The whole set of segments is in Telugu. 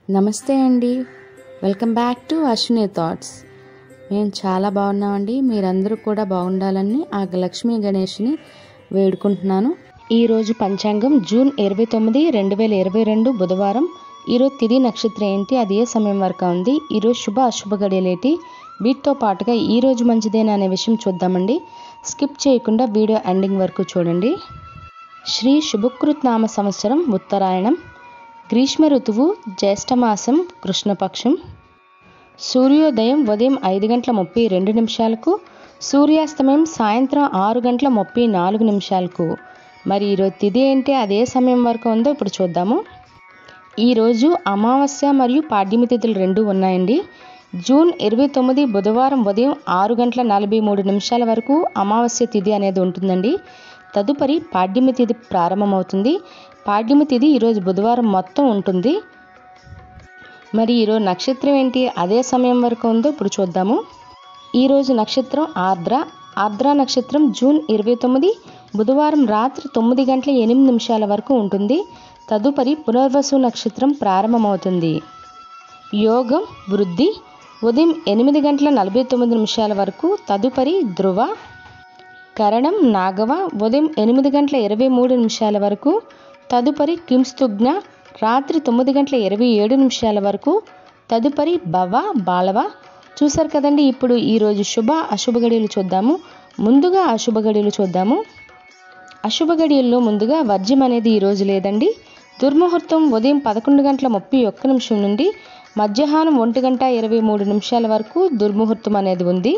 నమస్తే అండి welcome back to Ashwini thoughts మేము చాలా బాగున్నామండి మీరందరూ కూడా బాగుండాలని ఆ లక్ష్మీ గణేష్ని వేడుకుంటున్నాను ఈరోజు పంచాంగం జూన్ ఇరవై తొమ్మిది రెండు వేల ఇరవై రెండు బుధవారం ఈరోజు తిది నక్షత్రం ఏంటి అది ఏ సమయం వరకు ఉంది ఈరోజు శుభ అశుభ గడియలేటి వీటితో పాటుగా ఈ రోజు మంచిదేనా అనే విషయం చూద్దామండి స్కిప్ చేయకుండా వీడియో ఎండింగ్ వరకు చూడండి శ్రీ శుభకృత్ నామ సంవత్సరం ఉత్తరాయణం గ్రీష్మ ఋతువు జ్యేష్ఠమాసం కృష్ణపక్షం సూర్యోదయం ఉదయం ఐదు గంటల ముప్పై రెండు నిమిషాలకు సూర్యాస్తమయం సాయంత్రం ఆరు గంటల ముప్పై నాలుగు నిమిషాలకు మరి ఈరోజు తిథి ఏంటి అదే సమయం వరకు ఉందో ఇప్పుడు చూద్దాము ఈరోజు అమావాస్య మరియు పాడ్యమి తిథులు రెండు ఉన్నాయండి జూన్ ఇరవై తొమ్మిది బుధవారం ఉదయం ఆరు గంటల నలభై మూడు నిమిషాల వరకు అమావాస్య తిథి అనేది ఉంటుందండి తదుపరి పాడ్యమి తిథి ప్రారంభమవుతుంది పాడ్యమి తిథి ఈరోజు బుధవారం మొత్తం ఉంటుంది మరి ఈరోజు నక్షత్రం ఏంటి అదే సమయం వరకు ఉందో ఇప్పుడు చూద్దాము ఈరోజు నక్షత్రం ఆర్ద్ర ఆర్ద్ర నక్షత్రం జూన్ ఇరవై తొమ్మిది బుధవారం రాత్రి తొమ్మిది గంటల ఎనిమిది నిమిషాల వరకు ఉంటుంది తదుపరి పునర్వసు నక్షత్రం ప్రారంభమవుతుంది యోగం వృద్ధి ఉదయం ఎనిమిది గంటల నలభై తొమ్మిది నిమిషాల వరకు తదుపరి ధ్రువ కరణం నాగవ ఉదయం ఎనిమిది గంటల ఇరవై మూడు నిమిషాల వరకు తదుపరి కింస్తుజ్ఞ రాత్రి తొమ్మిది గంటల ఇరవై ఏడు నిమిషాల వరకు తదుపరి భవ బాలవ చూసారు కదండి ఇప్పుడు ఈరోజు శుభ అశుభ గడియలు చూద్దాము ముందుగా అశుభ గడియలు చూద్దాము అశుభ గడియల్లో ముందుగా వర్జ్యం అనేది ఈరోజు లేదండి దుర్ముహూర్తం ఉదయం పదకొండు గంటల ముప్పై ఒక్క నిమిషం నుండి మధ్యాహ్నం ఒంటి గంట ఇరవై మూడు నిమిషాల వరకు దుర్ముహూర్తం అనేది ఉంది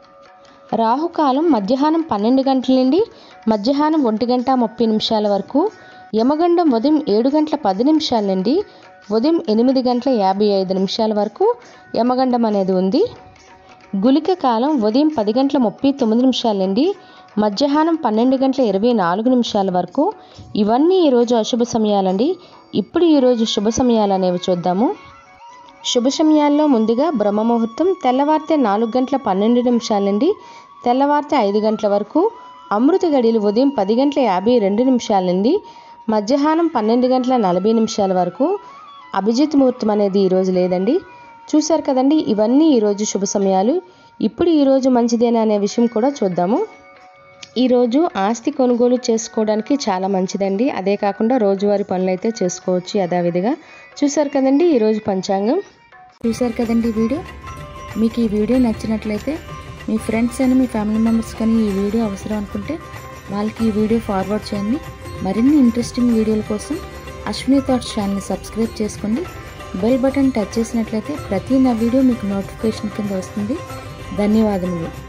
రాహుకాలం మధ్యాహ్నం పన్నెండు గంటల నుండి మధ్యాహ్నం ఒంటి గంట ముప్పై నిమిషాల వరకు యమగండం ఉదయం ఏడు గంటల పది నిమిషాల నుండి ఉదయం ఎనిమిది గంటల యాభై ఐదు నిమిషాల వరకు యమగండం అనేది ఉంది గులిక కాలం ఉదయం పది గంటల ముప్పై తొమ్మిది నిమిషాల నుండి మధ్యాహ్నం పన్నెండు గంటల ఇరవై నాలుగు నిమిషాల వరకు ఇవన్నీ ఈరోజు అశుభ సమయాలండి ఇప్పుడు ఈరోజు శుభ సమయాలు అనేవి చూద్దాము శుభ సమయాల్లో ముందుగా బ్రహ్మముహూర్తం తెల్లవారితే నాలుగు గంటల పన్నెండు నిమిషాల నుండి తెల్లవారితే ఐదు గంటల వరకు అమృత గడియలు ఉదయం పది గంటల యాభై రెండు నిమిషాల నుండి మధ్యాహ్నం పన్నెండు గంటల నలభై నిమిషాల వరకు అభిజిత్ ముహూర్తం అనేది ఈరోజు లేదండి చూశారు కదండి ఇవన్నీ ఈరోజు శుభ సమయాలు ఇప్పుడు ఈరోజు మంచిదేనా అనే విషయం కూడా చూద్దాము ఈరోజు ఆస్తి కొనుగోలు చేసుకోవడానికి చాలా మంచిదండి అదే కాకుండా రోజువారీ పనులు అయితే చేసుకోవచ్చు యథావిధిగా చూసారు కదండి ఈరోజు పంచాంగం చూసారు కదండి వీడియో మీకు ఈ వీడియో నచ్చినట్లయితే మీ ఫ్రెండ్స్ అని మీ ఫ్యామిలీ మెంబర్స్ కానీ ఈ వీడియో అవసరం అనుకుంటే వాళ్ళకి ఈ వీడియో ఫార్వర్డ్ చేయండి మరిన్ని ఇంట్రెస్టింగ్ వీడియోల కోసం అశ్విని థాట్స్ ఛానల్ని సబ్స్క్రైబ్ చేసుకోండి బెల్ బటన్ టచ్ చేసినట్లయితే ప్రతి నా వీడియో మీకు నోటిఫికేషన్ కింద వస్తుంది ధన్యవాదములు